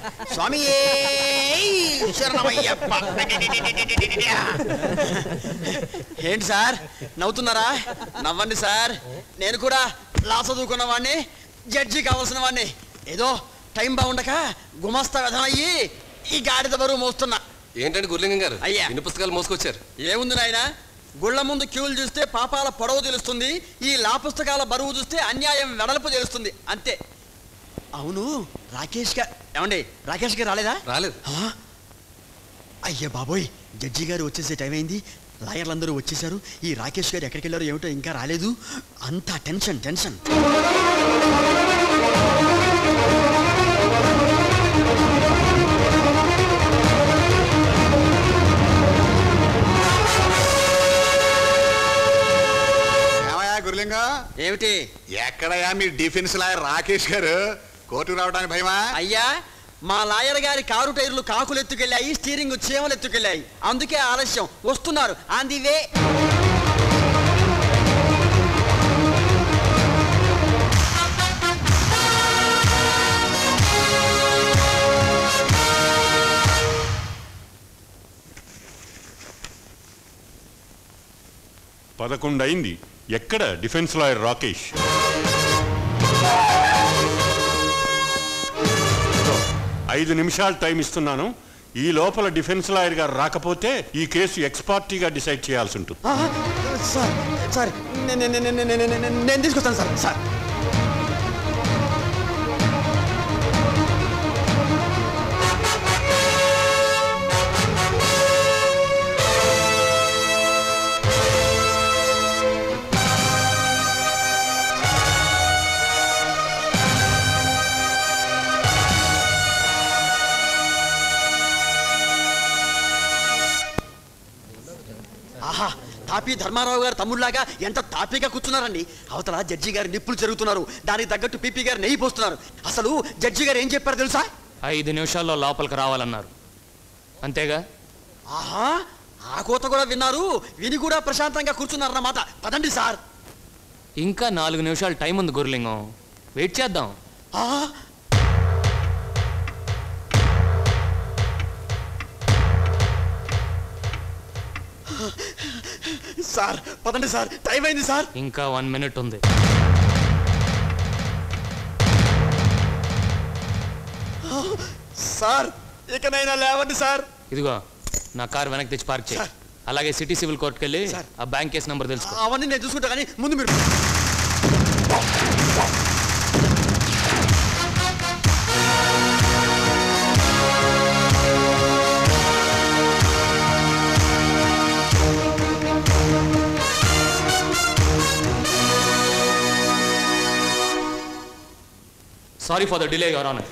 స్వామి శరణమయ్యప్ప ఏంటి సార్ నవ్వుతున్నారా నవ్వండి సార్ నేను కూడా లా చదువుకున్న వాడిని జడ్జి కావాల్సిన వాడిని ఏదో టైం బాగుండక గుమస్తా విధమయ్యి ఈ గాడిద బరువు మోస్తున్నా ఏంటండి గుర్లింగం గారు అయ్యా. ఇన్ని పుస్తకాలు మోసుకొచ్చారు ఏముంది నాయన గుళ్ళ ముందు క్యూలు చూస్తే పాపాల పొడవు తెలుస్తుంది ఈ లా పుస్తకాల బరువు చూస్తే అన్యాయం వెడల్పు తెలుస్తుంది అంతే అవును రాకేష్ గా ఏమండి రాకేష్ గారు రాలేదా రాలేదు ఆ? అయ్యా బాబోయ్ జడ్జి గారు వచ్చేసే టైం అయింది లాయర్లందరూ వచ్చేసారు ఈ రాకేష్ గారు ఎక్కడికి వెళ్ళారో ఏమిటో ఇంకా రాలేదు అంతా టెన్షన్ టెన్షన్ ఏమయ్యా గురులింగం ఏమిటి ఎక్కడయ్యా మీ డిఫెన్స్ లాయర్ రాకేష్ గారు కోర్టుకు రావడానికి భయమా అయ్యా మా లాయర్ గారి కారు టైర్లు కాకులు ఎత్తుకెళ్ళాయి స్టీరింగ్ చీమలు ఎత్తుకెళ్ళాయి అందుకే ఆలస్యం వస్తున్నారు ఆన్ ది వే పదకొండు అయింది ఎక్కడ డిఫెన్స్ లాయర్ రాకేష్ ఐదు నిమిషాలు టైం ఇస్తున్నాను ఈ లోపల డిఫెన్స్ లాయర్ గారు రాకపోతే ఈ కేసు ఎక్స్పార్టీగా డిసైడ్ చేయాల్సి ఉంటుంది ఆ, సార్ సార్ నే- నే- నే- నే- నే- నే- నే- నేను తీసుకొస్తాను సార్ సార్ ఆహా తాపీ ధర్మారావు గారు తమ్ముళ్ళలాగా ఎంత తాపీగా కూర్చున్నారండి అవతల జడ్జి గారు నిప్పులు జరుగుతున్నారు దానికి తగ్గట్టు పీపీ గారు నెయ్యి పోస్తున్నారు అసలు జడ్జి గారు ఏం చెప్పారు తెలుసా ఐదు నిమిషాల్లో లోపలికి రావాలన్నారు అంతేగా ఆహా ఆ కోత కూడా విన్నారు విని కూడా ప్రశాంతంగా కూర్చున్నారన్నమాట పదండి సార్ ఇంకా నాలుగు నిమిషాలు టైం ఉంది గురులింగం వెయిట్ చేద్దాం ఆ, సార్ పదండి సార్ టైం అయింది సార్ ఇంకా వన్ మినిట్ ఉంది సార్ ఇకనైనా లేవండి సార్ ఇదిగో నా కార్ వెనక్కి తెచ్చి పార్క్ చేయి సార్. అలాగే సిటీ సివిల్ కోర్టుకి వెళ్ళి సార్. ఆ బ్యాంక్ కేసు నెంబర్ తెలుసుకో అవన్నీ నేను చూసుకుంటా కానీ ముందు మీరు sorry for the delay your honour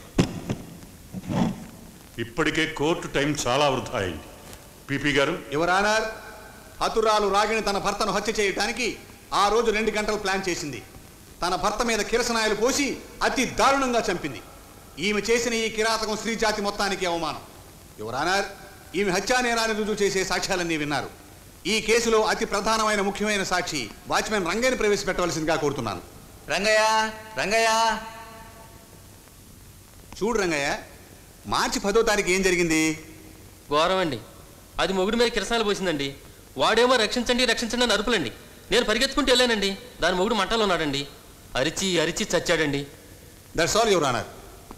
ఇప్పటికే కోర్టు టైం చాలా వృధా అయింది పీపీ గారు యువరానర్ హతురాలు రాగిని తన భర్తను హత్య చేయడానికి ఆ రోజు రెండు గంటలు ప్లాన్ చేసింది తన భర్త మీద కిరసనాయలు పోసి అతి దారుణంగా చంపింది ఈమె చేసిన ఈ కిరాతకం స్త్రీ జాతి మొత్తానికి అవమానం యువరానర్ ఈమె హత్యా నేరాన్ని రుజువు చేసే సాక్ష్యాలన్నీ విన్నారు ఈ కేసులో అతి ప్రధానమైన ముఖ్యమైన సాక్షి వాచ్మెన్ రంగయ్యని ప్రవేశపెట్టవలసిందిగా కోరుతున్నాను రంగయ్య రంగయ్య చూడు రంగయ్య మార్చి పదో తారీఖు ఏం జరిగింది ఘోరం అండి అది మొగుడు మీద కిరసాలు పోసిందండి వాడేమో రక్షించండి రక్షించండి అని అరుపులండి నేను పరిగెత్తుకుంటూ వెళ్ళానండి దాని మొగుడు మంటలో ఉన్నాడండి అరిచి అరిచి చచ్చాడండి దట్స్ ఆల్ యువరానర్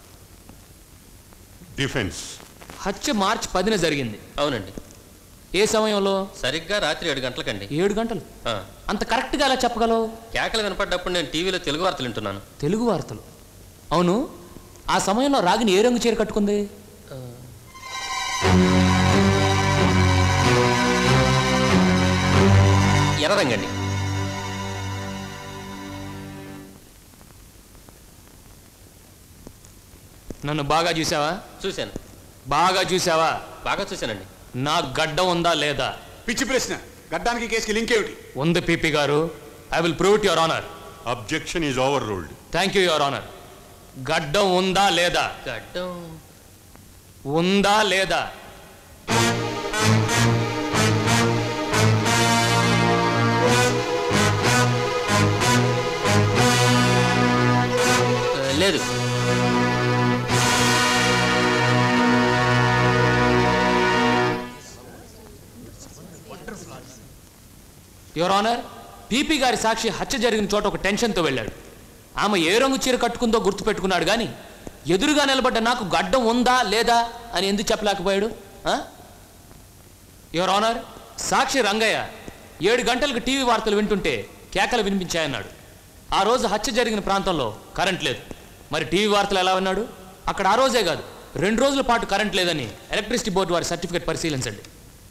డిఫెన్స్ హత్య మార్చ్ పదిన జరిగింది అవునండి ఏ సమయంలో సరిగ్గా రాత్రి ఏడు గంటలకండి ఏడు గంటలు ఆ, అంత కరెక్ట్గా ఎలా చెప్పగలవు కేకలు వినపడ్డప్పుడు నేను టీవీలో తెలుగు వార్తలు వింటున్నాను తెలుగు వార్తలు అవును ఆ సమయంలో రాగిని ఏ రంగు చీర కట్టుకుంది ఎర్రంగండి నన్ను బాగా చూసావా చూశాను బాగా చూసావా బాగా చూశానండి నా గడ్డ ఉందా లేదా పిచ్చి ప్రశ్న గడ్డానికి కేసుకి లింక్ ఏమిటి ఉంది PP garu I will prove your honour objection is overruled thank you your honour గడ్డం ఉందా లేదా గడ్డం ఉందా లేదా ఆ, లేదు యువర్ ఆనర్ పీపీ గారి సాక్షి హత్య జరిగిన చోట ఒక టెన్షన్తో వెళ్ళాడు ఆమె ఏ రంగు చీర కట్టుకుందో గుర్తుపెట్టుకున్నాడు కానీ ఎదురుగా నిలబడ్డ నాకు గడ్డం ఉందా లేదా అని ఎందుకు చెప్పలేకపోయాడు యువర్ ఆనర్ సాక్షి రంగయ్య ఏడు గంటలకు టీవీ వార్తలు వింటుంటే కేకలు వినిపించాయన్నాడు ఆ రోజు హత్య జరిగిన ప్రాంతంలో కరెంట్ లేదు మరి టీవీ వార్తలు ఎలా విన్నాడు అక్కడ ఆ రోజే కాదు రెండు రోజుల పాటు కరెంట్ లేదని ఎలక్ట్రిసిటీ బోర్డు వారి సర్టిఫికేట్ పరిశీలించండి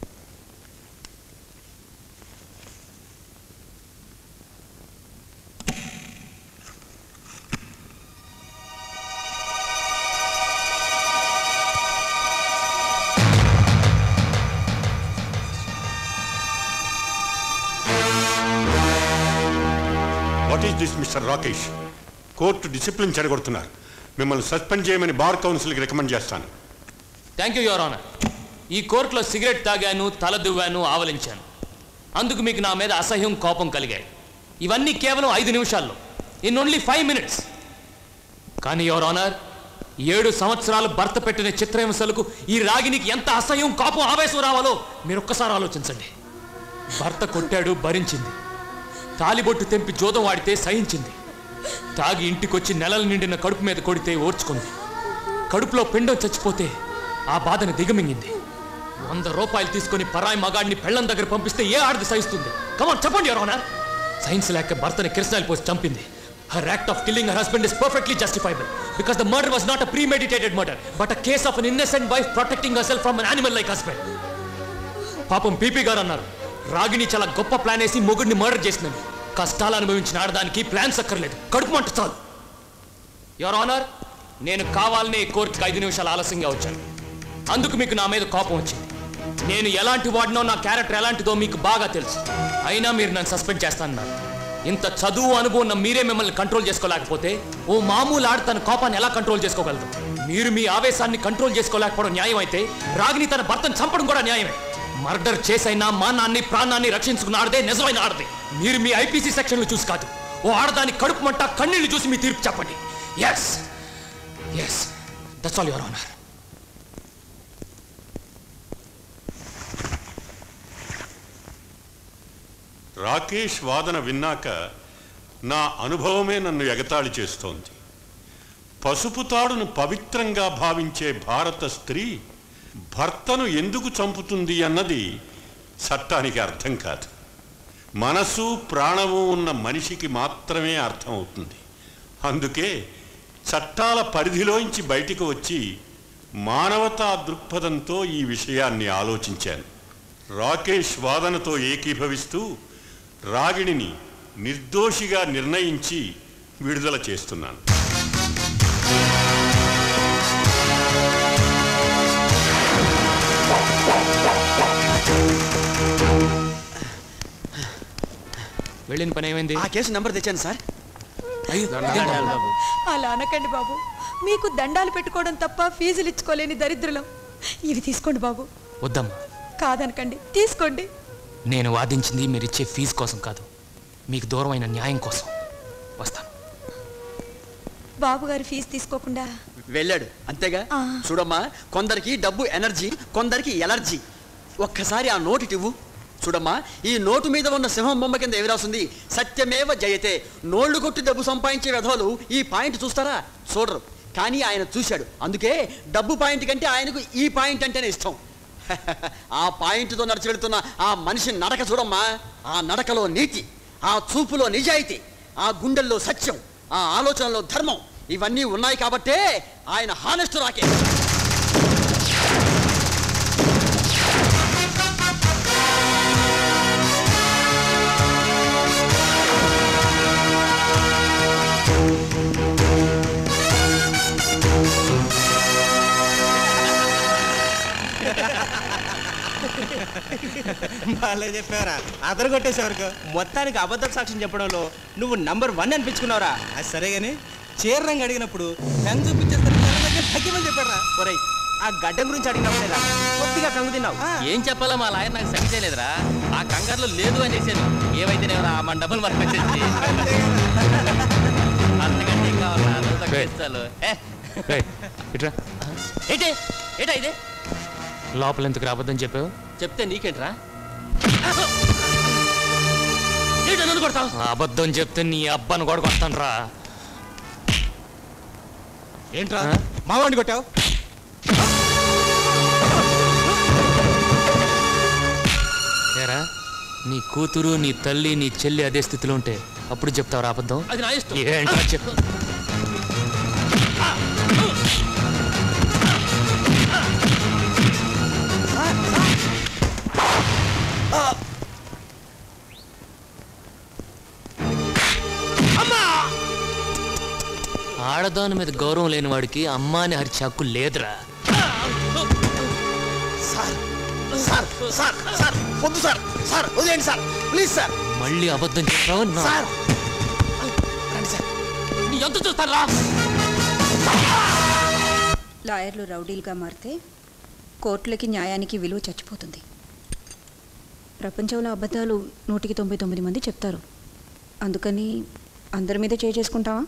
what is this mister Rakesh court discipline చెడగొడుతున్నారు మిమ్మల్ని సస్పెండ్ చేయమని బార్ కౌన్సిల్కి రికమెండ్ చేస్తాను థ్యాంక్ యూ యువర్ ఆనర్ ఈ కోర్టులో సిగరెట్ తాగాను తల దువ్వాను ఆవలించాను అందుకు మీకు నా మీద అసహ్యం కోపం కలిగాయి ఇవన్నీ కేవలం ఐదు నిమిషాల్లో ఇన్ ఓన్లీ ఫైవ్ మినిట్స్ కానీ యువర్ ఆనర్ ఏడు సంవత్సరాలు భర్త పెట్టిన చిత్రహింసలకు ఈ రాగినికి ఎంత అసహ్యం కోపం ఆవేశం రావాలో మీరు ఒక్కసారి ఆలోచించండి భర్త కొట్టాడు భరించింది తాలిబొట్టు తెంపి జోదం వాడితే సహించింది తాగి ఇంటికొచ్చి నెలలు నిండిన కడుపు మీద కొడితే ఓర్చుకుంది కడుపులో పిండం చచ్చిపోతే ఆ బాధని దిగమింగింది వంద రూపాయలు తీసుకొని పరాయి మగాడిని పెళ్ళం దగ్గర పంపిస్తే ఏ ఆడది సహిస్తుంది కమాన్ చెప్పండి ఎవరు ఓనర్ సైన్స్ లేక భర్తని కిరసనాయిలు పోసి చంపింది her act of killing her husband is perfectly justifiable because the murder was not a premeditated murder but a case of an innocent wife protecting herself from an animal like husband పాపం PP garu అన్నారు రాగిని చాలా గొప్ప plan వేసి మొగుడిని murder చేసిందని కష్టాలు అనుభవించిన ఆడదానికి ప్లాన్స్ అక్కర్లేదు కడుపు మంట చాలు యువర్ ఆనర్ నేను కావాలనే ఈ కోర్టుకి ఐదు నిమిషాలు ఆలస్యంగా వచ్చాను అందుకు మీకు నా మీద కోపం వచ్చింది నేను ఎలాంటి వాడినో నా క్యారెక్టర్ ఎలాంటిదో మీకు బాగా తెలుసు అయినా మీరు నన్ను సస్పెండ్ చేస్తానన్నారు ఇంత చదువు అనుభవం ఉన్న మీరే మిమ్మల్ని కంట్రోల్ చేసుకోలేకపోతే ఓ మామూలు ఆడ తన కోపాన్ని ఎలా కంట్రోల్ చేసుకోగలదు మీరు మీ ఆవేశాన్ని కంట్రోల్ చేసుకోలేకపోవడం న్యాయం అయితే రాగిని తన భర్తను చంపడం కూడా న్యాయమే మర్డర్ చేసైనా మానాన్ని ప్రాణాన్ని రక్షించుకున్న ఆడదే నిజమైన ఆడదే మీరు మీ ఐపీసీ సెక్షన్లు చూసి కాదు ఓ ఆడదాని కడుపు మంట కన్నీళ్లు చూసి మీ తీర్పు చెప్పండి yes yes that's all your honour Rakesh వాదన విన్నాక నా అనుభవమే నన్ను ఎగతాళి చేస్తోంది పసుపు తాడును పవిత్రంగా భావించే భారత స్త్రీ భర్తను ఎందుకు చంపుతుంది అన్నది చట్టానికి అర్థం కాదు మనసు ప్రాణము ఉన్న మనిషికి మాత్రమే అర్థమవుతుంది అందుకే చట్టాల పరిధిలోంచి బయటికి వచ్చి మానవతా దృక్పథంతో ఈ విషయాన్ని ఆలోచించాను రాకేష్ వాదనతో ఏకీభవిస్తూ రాగిణిని నిర్దోషిగా నిర్ణయించి విడుదల చేస్తున్నాను వెళ్ళిన పని ఏమైంది ఆ కేసు నెంబర్ తెచ్చాను సార్ అయ్యో, ఇదేంటి బాబు? అలా అనకండి బాబు మీకు దండాలు పెట్టుకోవడం తప్ప ఫీజులు ఇచ్చుకోలేని దరిద్రులం ఇవి తీసుకోండి బాబు వద్దమ్మా కాదనకండి తీసుకోండి నేను వాదించింది మీరు ఇచ్చే ఫీజు కోసం కాదు మీకు దూరమైన న్యాయం కోసం వస్తాను బాబు గారి ఫీజు తీసుకోకుండా వెళ్ళాడు అంతేగా ఆ. చూడమ్మా కొందరికి డబ్బు ఎనర్జీ కొందరికి ఎలర్జీ ఒక్కసారి ఆ నోటు ఇవ్వు చూడమ్మా ఈ నోటు మీద ఉన్న సింహం బొమ్మ కింద ఏమి రాస్తుంది సత్యమేవ జయతే నోళ్లు కొట్టి డబ్బు సంపాదించే విధవలు ఈ పాయింట్ చూస్తారా చూడరు కానీ ఆయన చూశాడు అందుకే డబ్బు పాయింట్ కంటే ఆయనకు ఈ పాయింట్ అంటేనే ఇష్టం ఆ పాయింట్తో నడిచి వెళుతున్న ఆ మనిషి నడక చూడమ్మా ఆ నడకలో నీతి ఆ చూపులో నిజాయితీ ఆ గుండెల్లో సత్యం ఆ ఆలోచనలో ధర్మం ఇవన్నీ ఉన్నాయి కాబట్టే ఆయన హానెస్ట్ రాకే బాగా చెప్పారా అదరు కొట్టేసేవరకు మొత్తానికి అబద్ధ సాక్ష్యం చెప్పడంలో నువ్వు నంబర్ వన్ అనిపించుకున్నావురా అది సరే గాని చీర రంగు అడిగినప్పుడు పెన్ చూపించేస్తారు తగ్గిమని చెప్పారా ఒరేయ్ ఆ గడ్డ గురించి అడిగినావు లేదా కొద్దిగా కంగు తిన్నావు ఏం చెప్పాలో మా లాయర్ నాకు సరి చేయలేదురా ఆ కంగారులో లేదు అని చేశాను ఏవైతేనేవరా మన డబ్బులు మనకు వచ్చేసి అంతకంటే ఏం కావాలా నువ్వు తక్కువ ఇస్తాలు. ఏ, రేయ్, ఇట్రా ఏంటి ఏటా ఇది లోపల ఎందుకు రావద్దని చెప్పావు చెప్తే నీకేంట్రా ఏంటి నన్ను కొడతావు అబద్ధం చెప్తే నీ అబ్బాను కూడా కొడతాను రా ఏంట్రా మావాడిని కొట్టావు ఏరా నీ కూతురు నీ తల్లి నీ చెల్లి అదే స్థితిలో ఉంటే అప్పుడు చెప్తావురా అబద్ధం అది నా ఇష్టం ఏంట్రా చెప్పు ఆడదాని మీద గౌరవం లేని వాడికి అమ్మ అని హరిచే హక్కు లేదురా సార్ సార్ సార్ సార్ వద్దు సార్ సార్ వదిలేండి సార్ ప్లీజ్ సార్ మళ్ళీ అబద్ధం చెప్పావు నా సార్ రండి సార్ నీ ఎంత చూస్తారా లాయర్లు రౌడీలుగా మారితే కోర్టులకి న్యాయానికి విలువ చచ్చిపోతుంది ప్రపంచంలో అబద్ధాలు నూటికి తొంభై తొమ్మిది మంది చెప్తారు అందుకని అందరి మీద చేయి చేసుకుంటావా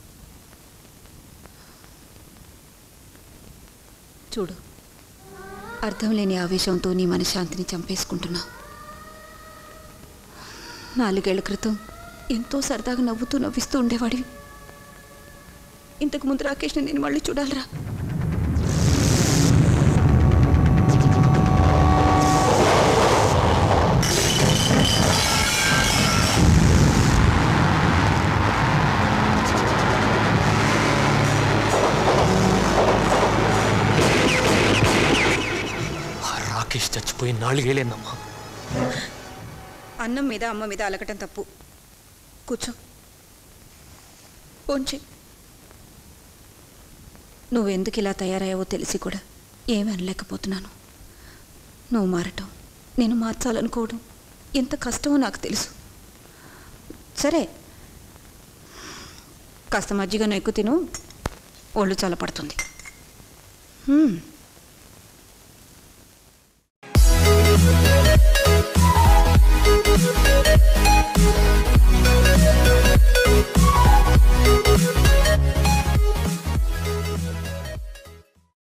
చూడు అర్థం లేని ఆవేశంతో నీ మనశ్శాంతిని చంపేసుకుంటున్నా నాలుగేళ్ల క్రితం ఎంతో సరదాగా నవ్వుతూ నవ్విస్తూ ఉండేవాడివి ఇంతకు ముందు రాకేష్ని నేను మళ్ళీ చూడాలిరా ఆ రాకేష్ చచ్చిపోయి నాలుగేళ్ళేందమ్మా అన్నం మీద అమ్మ మీద అలకటం తప్పు కూర్చో పోంచి నువ్వెందుకు ఇలా తయారయ్యావో తెలిసి కూడా ఏమీ అనలేకపోతున్నాను నువ్వు మారటం నేను మార్చాలనుకోవడం ఎంత కష్టమో నాకు తెలుసు సరే కాస్త మజ్జిగను ఎక్కువ తిను ఒళ్ళు చల్లపడుతుంది హ్మ్.